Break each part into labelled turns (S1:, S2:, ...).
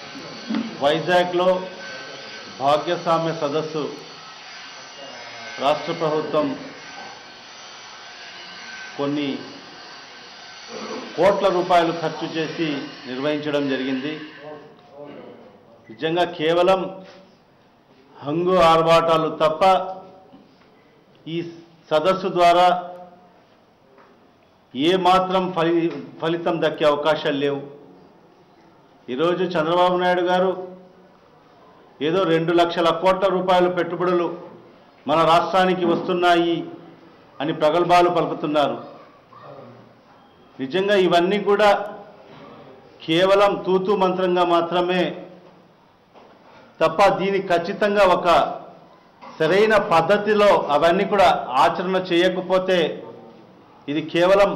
S1: వైజాగ్లో భాగ్యస్వామ్య సదస్సు రాష్ట్ర ప్రభుత్వం కొన్ని కోట్ల రూపాయలు ఖర్చు చేసి నిర్వహించడం జరిగింది నిజంగా కేవలం హంగు ఆర్భాటాలు తప్ప ఈ సదస్సు ద్వారా ఏ మాత్రం ఫలి ఫలితం దక్కే అవకాశాలు లేవు ఈరోజు చంద్రబాబు నాయుడు గారు ఏదో రెండు లక్షల కోట్ల రూపాయల పెట్టుబడులు మన రాష్ట్రానికి వస్తున్నాయి అని ప్రగల్భాలు పలుకుతున్నారు నిజంగా ఇవన్నీ కూడా కేవలం తూతూ మంత్రంగా మాత్రమే తప్ప దీనికి ఖచ్చితంగా ఒక సరైన పద్ధతిలో అవన్నీ కూడా ఆచరణ చేయకపోతే ఇది కేవలం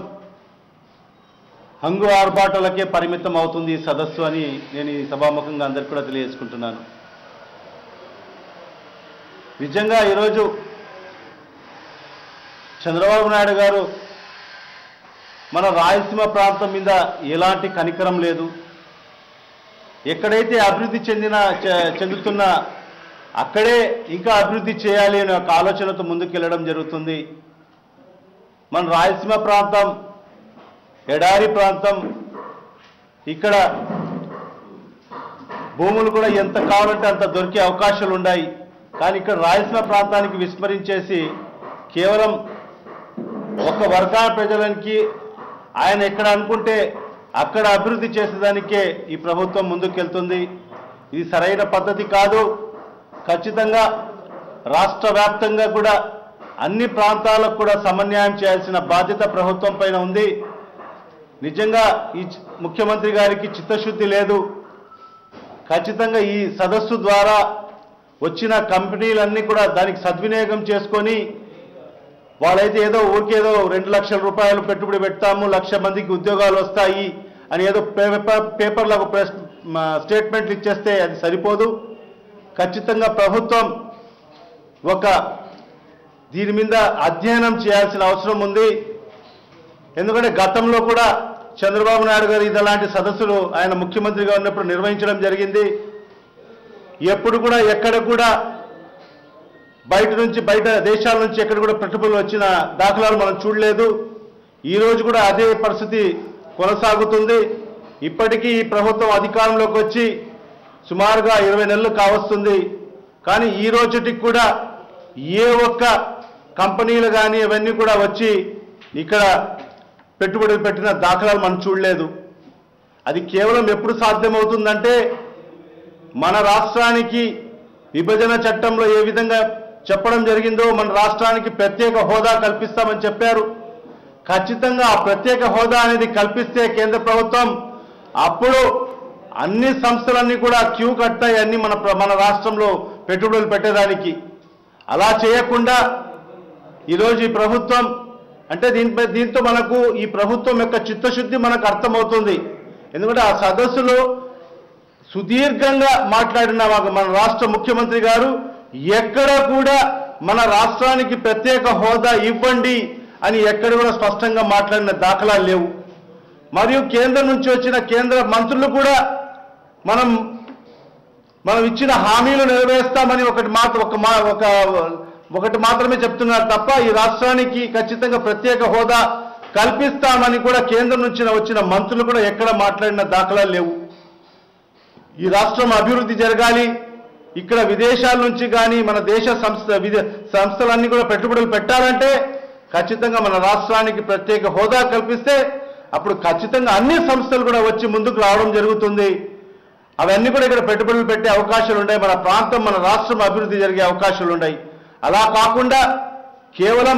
S1: హంగు ఆర్భాటాలకే పరిమితం అవుతుంది ఈ సదస్సు అని నేను ఈ సభాముఖంగా అందరికి కూడా తెలియజేసుకుంటున్నాను నిజంగా ఈరోజు చంద్రబాబు నాయుడు గారు మన రాయలసీమ ప్రాంతం మీద ఎలాంటి కనికరం లేదు ఎక్కడైతే అభివృద్ధి చెందిన చె- చెందుతున్న అక్కడే ఇంకా అభివృద్ధి చేయాలి అనే ఒక ఆలోచనతో ముందుకెళ్ళడం జరుగుతుంది మన రాయలసీమ ప్రాంతం ఎడారి ప్రాంతం ఇక్కడ భూములు కూడా ఎంత కావాలంటే అంత దొరికే అవకాశాలు ఉన్నాయి కానీ ఇక్కడ రాయలసీమ ప్రాంతానికి విస్మరించేసి కేవలం ఒక వర్గాల ప్రజలకి ఆయన ఎక్కడ అనుకుంటే అక్కడ అభివృద్ధి చేసేదానికే ఈ ప్రభుత్వం ముందుకెళ్తుంది ఇది సరైన పద్ధతి కాదు ఖచ్చితంగా రాష్ట్ర వ్యాప్తంగా కూడా అన్ని ప్రాంతాలకు కూడా సమన్వయం చేయాల్సిన బాధ్యత ప్రభుత్వం పైన ఉంది నిజంగా ఈ చి- ముఖ్యమంత్రి గారికి చిత్తశుద్ధి లేదు ఖచ్చితంగా ఈ సదస్సు ద్వారా వచ్చిన కంపెనీలన్నీ కూడా దానికి సద్వినియోగం చేసుకొని వాళ్ళైతే ఏదో ఊరికేదో రెండు లక్షల రూపాయలు పెట్టుబడి పెడతాము లక్ష మందికి ఉద్యోగాలు వస్తాయి అని ఏదో పేపర్ పేపర్లకు ప్రెస్ మా స్టేట్మెంట్లు ఇచ్చేస్తే అది సరిపోదు ఖచ్చితంగా ప్రభుత్వం ఒక దీని మీద అధ్యయనం చేయాల్సిన అవసరం ఉంది ఎందుకంటే గతంలో కూడా చంద్రబాబు నాయుడు గారు ఇలాంటి సదస్సులు ఆయన ముఖ్యమంత్రిగా ఉన్నప్పుడు నిర్వహించడం జరిగింది ఎప్పుడు కూడా ఎక్కడ కూడా బయట నుంచి బయట దేశాల నుంచి ఎక్కడ కూడా పెట్టుబడులు వచ్చిన దాఖలాలు మనం చూడలేదు ఈ రోజు కూడా అదే పరిస్థితి కొనసాగుతుంది ఇప్పటికీ ఈ ప్రభుత్వం అధికారంలోకి వచ్చి సుమారుగా ఇరవై నెలలు కావస్తుంది కానీ ఈ రోజుటికి కూడా ఏ ఒక్క కంపెనీలు కానీ ఇవన్నీ కూడా వచ్చి ఇక్కడ పెట్టుబడులు పెట్టిన దాఖలాలు మనం చూడలేదు అది కేవలం ఎప్పుడు సాధ్యమవుతుందంటే మన రాష్ట్రానికి విభజన చట్టంలో ఏ విధంగా చెప్పడం జరిగిందో మన రాష్ట్రానికి ప్రత్యేక హోదా కల్పిస్తామని చెప్పారు ఖచ్చితంగా ఆ ప్రత్యేక హోదా అనేది కల్పిస్తే కేంద్ర ప్రభుత్వం అప్పుడు అన్ని సంస్థలన్నీ కూడా క్యూ కడతాయి అన్ని మన ప్ర- మన రాష్ట్రంలో పెట్టుబడులు పెట్టేదానికి అలా చేయకుండా ఈరోజు ఈ ప్రభుత్వం అంటే దీనిపై దీంతో మనకు ఈ ప్రభుత్వం యొక్క చిత్తశుద్ధి మనకు అర్థమవుతుంది ఎందుకంటే ఆ సదస్సులో సుదీర్ఘంగా మాట్లాడిన ఒక మన రాష్ట్ర ముఖ్యమంత్రి గారు ఎక్కడ కూడా మన రాష్ట్రానికి ప్రత్యేక హోదా ఇవ్వండి అని ఎక్కడ కూడా స్పష్టంగా మాట్లాడిన దాఖలాలు లేవు మరియు కేంద్రం నుంచి వచ్చిన కేంద్ర మంత్రులు కూడా మనం మనం ఇచ్చిన హామీలు నెరవేరుస్తామని ఒకటి మాట ఒక మా ఒక ఒకటి మాత్రమే చెప్తున్నారు తప్ప ఈ రాష్ట్రానికి ఖచ్చితంగా ప్రత్యేక హోదా కల్పిస్తామని కూడా కేంద్రం నుంచి వచ్చిన మంత్రులు కూడా ఎక్కడ మాట్లాడిన దాఖలాలు లేవు ఈ రాష్ట్రం అభివృద్ధి జరగాలి ఇక్కడ విదేశాల నుంచి కానీ మన దేశ సంస్థ విదే సంస్థలన్నీ కూడా పెట్టుబడులు పెట్టాలంటే ఖచ్చితంగా మన రాష్ట్రానికి ప్రత్యేక హోదా కల్పిస్తే అప్పుడు ఖచ్చితంగా అన్ని సంస్థలు కూడా వచ్చి ముందుకు రావడం జరుగుతుంది అవన్నీ కూడా ఇక్కడ పెట్టుబడులు పెట్టే అవకాశాలు ఉన్నాయి మన ప్రాంతం మన రాష్ట్రం అభివృద్ధి జరిగే అవకాశాలు ఉన్నాయి అలా కాకుండా కేవలం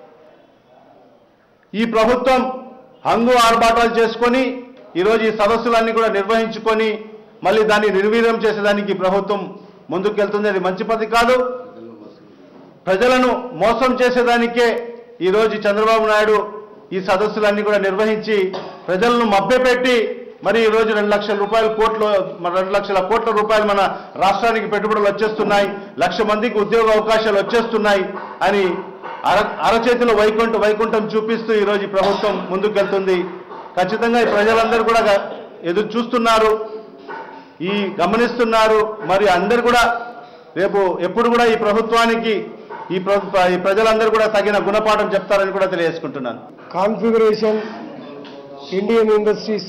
S1: ఈ ప్రభుత్వం హంగు ఆర్భాటాలు చేసుకొని ఈరోజు ఈ సదస్సులన్నీ కూడా నిర్వహించుకొని మళ్ళీ దాన్ని నిర్వీర్యం చేసేదానికి ఈ ప్రభుత్వం ముందుకెళ్తుంది అది మంచి పద్ధతి కాదు ప్రజలను మోసం చేసేదానికే ఈరోజు చంద్రబాబు నాయుడు ఈ సదస్సులన్నీ కూడా నిర్వహించి ప్రజలను మభ్యపెట్టి మరి ఈ రోజు రెండు లక్షల రూపాయల కోట్లు మన రెండు లక్షల కోట్ల రూపాయలు మన రాష్ట్రానికి పెట్టుబడులు వచ్చేస్తున్నాయి లక్ష మందికి ఉద్యోగ అవకాశాలు వచ్చేస్తున్నాయి అని అర అరచేతిలో వైకుంఠ వైకుంఠం చూపిస్తూ ఈరోజు ఈ ప్రభుత్వం ముందుకెళ్తుంది ఖచ్చితంగా ఈ ప్రజలందరూ కూడా ఎదురు చూస్తున్నారు ఈ గమనిస్తున్నారు మరి అందరు కూడా రేపు ఎప్పుడు కూడా ఈ ప్రభుత్వానికి ఈ ప్ర- ఈ ప్రజలందరూ కూడా తగిన గుణపాఠం చెప్తారని కూడా తెలియజేసుకుంటున్నాను
S2: కాన్ఫిగరేషన్ ఇండియన్ ఇండస్ట్రీస్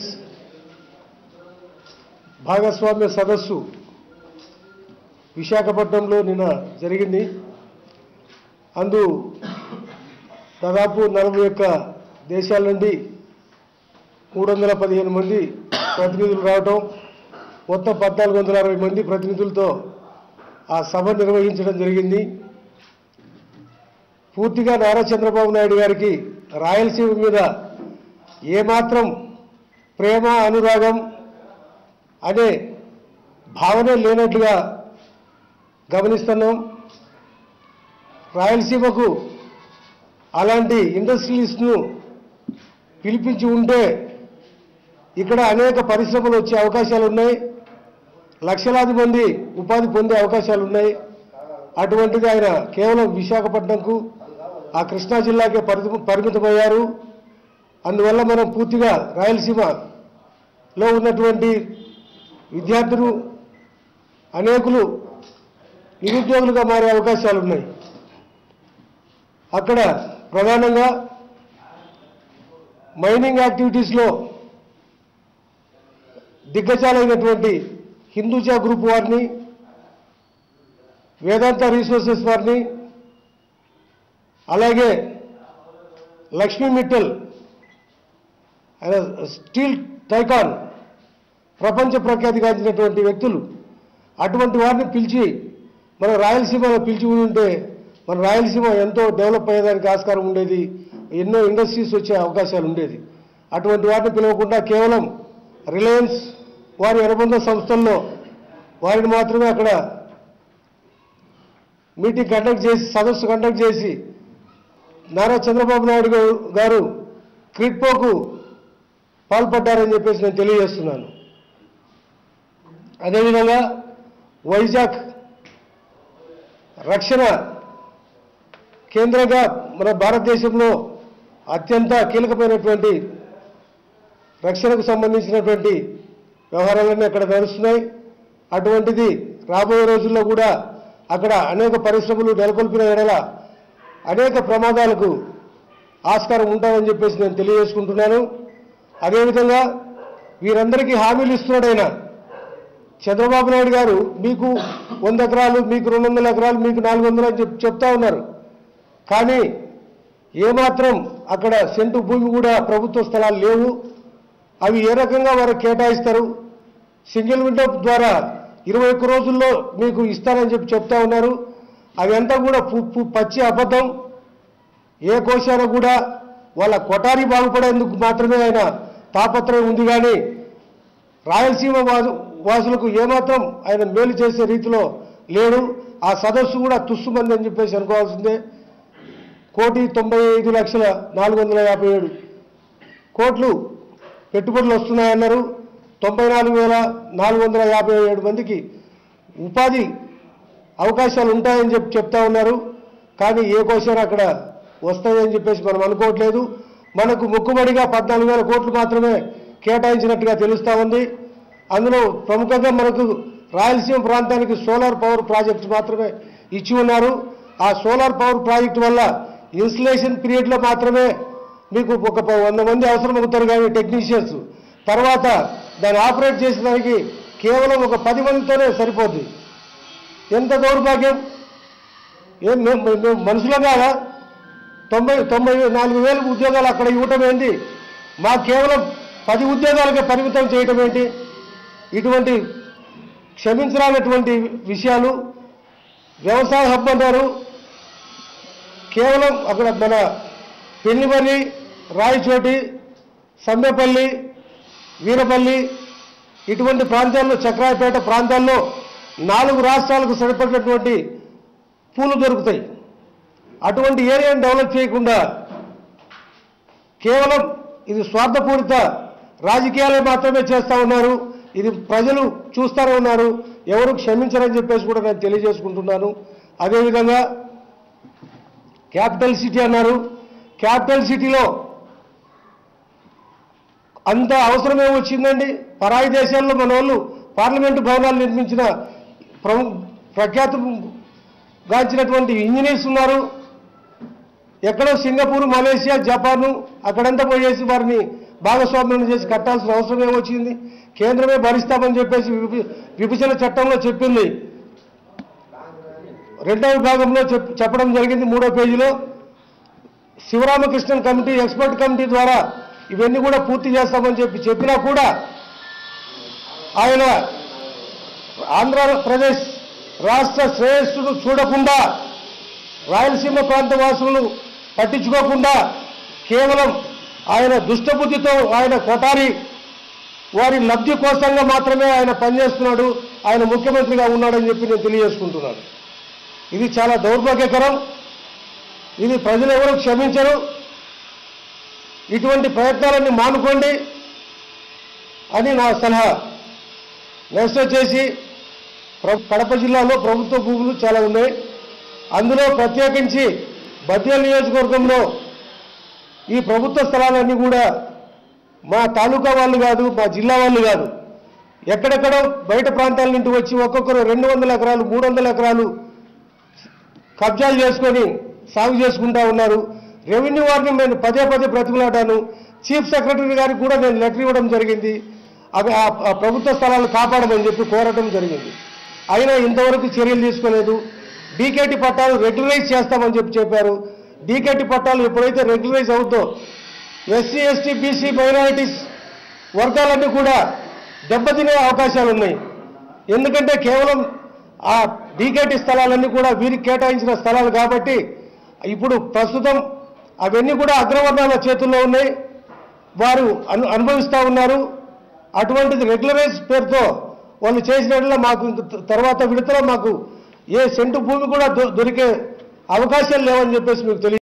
S2: భాగస్వామ్య సదస్సు విశాఖపట్నంలో నిన్న జరిగింది అందు దాదాపు నలభై ఒక్క దేశాల నుండి మూడు వందల పదిహేను మంది ప్రతినిధులు రావటం మొత్తం పద్నాలుగు వందల అరవై మంది ప్రతినిధులతో ఆ సభ నిర్వహించడం జరిగింది పూర్తిగా నారా చంద్రబాబు నాయుడు గారికి రాయలసీమ మీద ఏమాత్రం ప్రేమ అనురాగం అనే భావనే లేనట్లుగా గమనిస్తున్నాం రాయలసీమకు అలాంటి ఇండస్ట్రియలిస్ట్ను పిలిపించి ఉంటే ఇక్కడ అనేక పరిశ్రమలు వచ్చే అవకాశాలు ఉన్నాయి లక్షలాది మంది ఉపాధి పొందే అవకాశాలు ఉన్నాయి అటువంటిది ఆయన కేవలం విశాఖపట్నంకు ఆ కృష్ణా జిల్లాకే పరిమితం పరిమితమయ్యారు అందువల్ల మనం పూర్తిగా రాయలసీమలో ఉన్నటువంటి విద్యార్థులు అనేకులు నిరుద్యోగులుగా మారే అవకాశాలు ఉన్నాయి అక్కడ ప్రధానంగా మైనింగ్ యాక్టివిటీస్లో దిగ్గజాలైనటువంటి హిందూజా గ్రూప్ వారిని వేదాంత రీసోర్సెస్ వారిని అలాగే లక్ష్మీ మిట్టల్ ఆయన స్టీల్ టైకాన్ ప్రపంచ ప్రఖ్యాతిగాంచినటువంటి వ్యక్తులు అటువంటి వారిని పిలిచి మన రాయలసీమలో పిలిచి ఉంటే మన రాయలసీమ ఎంతో డెవలప్ అయ్యేదానికి ఆస్కారం ఉండేది ఎన్నో ఇండస్ట్రీస్ వచ్చే అవకాశాలు ఉండేది అటువంటి వారిని పిలవకుండా కేవలం రిలయన్స్ వారి అనుబంధ సంస్థల్లో వారిని మాత్రమే అక్కడ మీటింగ్ కండక్ట్ చేసి సదస్సు కండక్ట్ చేసి నారా చంద్రబాబు నాయుడు గారు- గారు క్రిట్పోకు పాల్పడ్డారని చెప్పేసి నేను తెలియజేస్తున్నాను అదేవిధంగా వైజాగ్ రక్షణ కేంద్రంగా మన భారతదేశంలో అత్యంత కీలకమైనటువంటి రక్షణకు సంబంధించినటువంటి వ్యవహారాలన్నీ అక్కడ నడుస్తున్నాయి అటువంటిది రాబోయే రోజుల్లో కూడా అక్కడ అనేక పరిశ్రమలు నెలకొల్పిన ఎడల అనేక ప్రమాదాలకు ఆస్కారం ఉంటామని చెప్పేసి నేను తెలియజేసుకుంటున్నాను అదేవిధంగా వీరందరికీ హామీలు ఇస్తున్నాడైనా చంద్రబాబు నాయుడు గారు మీకు వంద ఎకరాలు మీకు రెండు వందల ఎకరాలు మీకు నాలుగు వందలు అని చెప్ చెప్తా ఉన్నారు కానీ ఏమాత్రం అక్కడ సెంటు భూమి కూడా ప్రభుత్వ స్థలాలు లేవు అవి ఏ రకంగా వారు కేటాయిస్తారు సింగిల్ విండో ద్వారా ఇరవై ఒక్క రోజుల్లో మీకు ఇస్తానని చెప్పి చెప్తా ఉన్నారు అవి అంతా కూడా పు- పు- పచ్చి అబద్ధం ఏ కోశాన కూడా వాళ్ళ కొటారి బాగుపడేందుకు మాత్రమే ఆయన తాపత్రయం ఉంది కానీ రాయలసీమ వాసు- వాసులకు ఏమాత్రం ఆయన మేలు చేసే రీతిలో లేడు ఆ సదస్సు కూడా తుస్సుమంది అని చెప్పేసి అనుకోవాల్సిందే కోటి తొంభై ఐదు లక్షల నాలుగు వందల యాభై ఏడు కోట్లు పెట్టుబడులు వస్తున్నాయన్నారు తొంభై నాలుగు వేల నాలుగు వందల యాభై ఏడు మందికి ఉపాధి అవకాశాలు ఉంటాయని చెప్పి చెప్తా ఉన్నారు కానీ ఏ క్వశ్చన్ అక్కడ వస్తాయని చెప్పేసి మనం అనుకోవట్లేదు మనకు ముక్కుబడిగా పద్నాలుగు వేల కోట్లు మాత్రమే కేటాయించినట్టుగా తెలుస్తూ ఉంది అందులో ప్రముఖంగా మనకు రాయలసీమ ప్రాంతానికి సోలార్ పవర్ ప్రాజెక్ట్ మాత్రమే ఇచ్చి ఉన్నారు ఆ సోలార్ పవర్ ప్రాజెక్ట్ వల్ల ఇన్స్టలేషన్ పీరియడ్లో మాత్రమే మీకు ఒక ప- వంద మంది అవసరం అవుతారు కానీ టెక్నీషియన్స్ తర్వాత దాన్ని ఆపరేట్ చేసేదానికి కేవలం ఒక పది మందితోనే సరిపోద్ది ఎంత దౌర్భాగ్యం ఏం మేము మేము మనుషులం కాదా తొంభై తొంభై నాలుగు వేల ఉద్యోగాలు అక్కడ ఇవ్వటం ఏంటి మాకు కేవలం పది ఉద్యోగాలకే పరిమితం చేయటం ఏంటి ఇటువంటి క్షమించరానటువంటి విషయాలు వ్యవసాయ హబ్ అంటారు కేవలం అక్కడ మన పెళ్లిమర్రి రాయచోటి సమ్మెపల్లి వీరపల్లి ఇటువంటి ప్రాంతాల్లో చక్రాయపేట ప్రాంతాల్లో నాలుగు రాష్ట్రాలకు సరిపడినటువంటి పూలు దొరుకుతాయి అటువంటి ఏరియాను డెవలప్ చేయకుండా కేవలం ఇది స్వార్థపూరిత రాజకీయాలే మాత్రమే చేస్తూ ఉన్నారు ఇది ప్రజలు చూస్తూనే ఉన్నారు ఎవరు క్షమించరని చెప్పేసి కూడా నేను తెలియజేసుకుంటున్నాను అదేవిధంగా క్యాపిటల్ సిటీ అన్నారు క్యాపిటల్ సిటీలో అంత అవసరమే వచ్చిందండి పరాయి దేశాల్లో మన వాళ్ళు పార్లమెంటు భవనాలు నిర్మించిన ప్రము ప్రఖ్యాతు గాంచినటువంటి ఇంజనీర్స్ ఉన్నారు ఎక్కడో సింగపూర్ మలేషియా జపాను అక్కడంతా పోయేసి వారిని భాగస్వామ్యం చేసి కట్టాల్సిన అవసరం ఏమొచ్చింది కేంద్రమే భరిస్తామని చెప్పేసి విభి- విభజన చట్టంలో చెప్పింది రెండవ విభాగంలో చెప్ చెప్పడం జరిగింది మూడో పేజీలో శివరామకృష్ణన్ కమిటీ ఎక్స్పర్ట్ కమిటీ ద్వారా ఇవన్నీ కూడా పూర్తి చేస్తామని చెప్పి చెప్పినా కూడా ఆయన ఆంధ్రప్రదేశ్ రాష్ట్ర శ్రేయస్సును చూడకుండా రాయలసీమ ప్రాంత వాసులను పట్టించుకోకుండా కేవలం ఆయన దుష్టబుద్ధితో ఆయన కొటారి వారి లబ్ధి కోసంగా మాత్రమే ఆయన పనిచేస్తున్నాడు ఆయన ముఖ్యమంత్రిగా ఉన్నాడని చెప్పి నేను తెలియజేసుకుంటున్నాను ఇది చాలా దౌర్భాగ్యకరం ఇది ప్రజలు ఎవరు క్షమించరు ఇటువంటి ప్రయత్నాలన్నీ మానుకోండి అని నా సలహా నెక్స్ట్ వచ్చేసి ప్ర- కడప జిల్లాలో ప్రభుత్వ భూములు చాలా ఉన్నాయి అందులో ప్రత్యేకించి బద్వేల్ నియోజకవర్గంలో ఈ ప్రభుత్వ స్థలాలన్నీ కూడా మా తాలూకా వాళ్ళు కాదు మా జిల్లా వాళ్ళు కాదు ఎక్కడెక్కడో బయట ప్రాంతాల నుండి వచ్చి ఒక్కొక్కరు రెండు వందల ఎకరాలు మూడు వందల ఎకరాలు కబ్జాలు చేసుకొని సాగు చేసుకుంటా ఉన్నారు రెవెన్యూ వారిని నేను పదే పదే బ్రతిమలాడాను చీఫ్ సెక్రటరీ గారికి కూడా నేను లెటర్ ఇవ్వడం జరిగింది అవి ఆ ఆ ప్రభుత్వ స్థలాలు కాపాడమని చెప్పి కోరటం జరిగింది అయినా ఇంతవరకు చర్యలు తీసుకోలేదు డీకేటీ పట్టాలు రెగ్యులరైజ్ చేస్తామని చెప్పి చెప్పారు డీకేటీ పట్టాలు ఎప్పుడైతే రెగ్యులరైజ్ అవుతుందో ఎస్సీ ఎస్టీ బీసీ మైనారిటీస్ వర్గాలన్నీ కూడా దెబ్బతినే అవకాశాలు ఉన్నాయి ఎందుకంటే కేవలం ఆ డీకేటీ స్థలాలన్నీ కూడా వీరికి కేటాయించిన స్థలాలు కాబట్టి ఇప్పుడు ప్రస్తుతం అవన్నీ కూడా అగ్రవర్ణాల చేతుల్లో ఉన్నాయి వారు అను అనుభవిస్తూ ఉన్నారు అటువంటిది రెగ్యులరైజ్ పేరుతో వాళ్ళు చేసినట్ల మాకు ఇంక తర్వాత విడతలో మాకు ఏ సెంటు భూమి కూడా దొ- దొరికే అవకాశాలు లేవని చెప్పేసి మీకు తెలియ